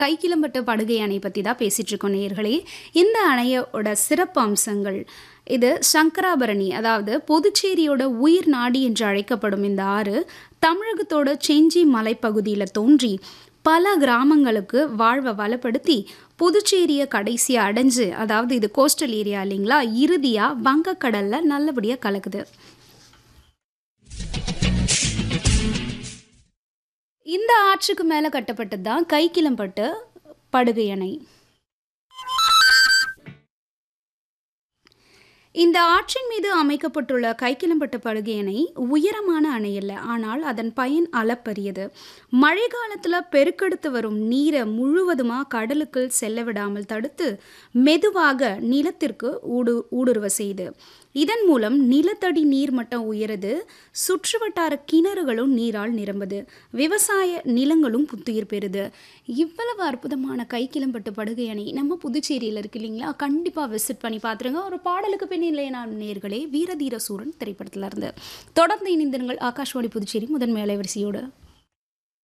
கைக்கிளம்பட்டு படுகை அணை பற்றி தான் பேசிகிட்டு இருக்கோம் நேயர்களே இந்த அணையோட சிறப்பு அம்சங்கள் இது சங்கராபரணி அதாவது புதுச்சேரியோட உயிர் நாடி என்று அழைக்கப்படும் இந்த ஆறு தமிழகத்தோட செஞ்சி மலைப்பகுதியில் தோன்றி பல கிராமங்களுக்கு வாழ்வை வளப்படுத்தி புதுச்சேரியை கடைசியாக அடைஞ்சு அதாவது இது கோஸ்டல் ஏரியா இல்லைங்களா இறுதியாக வங்கக்கடலில் நல்லபடியாக கலக்குது இந்த ஆற்றுக்கு மேலே கட்டப்பட்டது தான் கைக்கிளம்பட்டு படுகை அணை இந்த ஆற்றின் மீது அமைக்கப்பட்டுள்ள கைக்கிளம்பட்டு படுகை அணை உயரமான அணை அல்ல ஆனால் அதன் பயன் அளப்பரியது மழை காலத்தில் பெருக்கெடுத்து வரும் நீரை முழுவதுமாக கடலுக்குள் செல்ல விடாமல் தடுத்து மெதுவாக நிலத்திற்கு ஊடு ஊடுருவ செய்து இதன் மூலம் நிலத்தடி நீர் மட்டம் உயருது சுற்றுவட்டார கிணறுகளும் நீரால் நிரம்புது விவசாய நிலங்களும் புத்துயிர் பெறுது இவ்வளவு அற்புதமான கைக்கிளம்பட்டு படுகை அணை நம்ம புதுச்சேரியில் இருக்கு இல்லைங்களா கண்டிப்பாக விசிட் பண்ணி பார்த்துருங்க ஒரு பாடலுக்கு பின் இல்லையா நேர்களே வீரதீர சூரன் திரைப்படத்துல இருந்து தொடர்ந்து இணைந்திருங்கள் ஆகாஷ்வாணி புதுச்சேரி முதன்மை அலைவரிசையோடு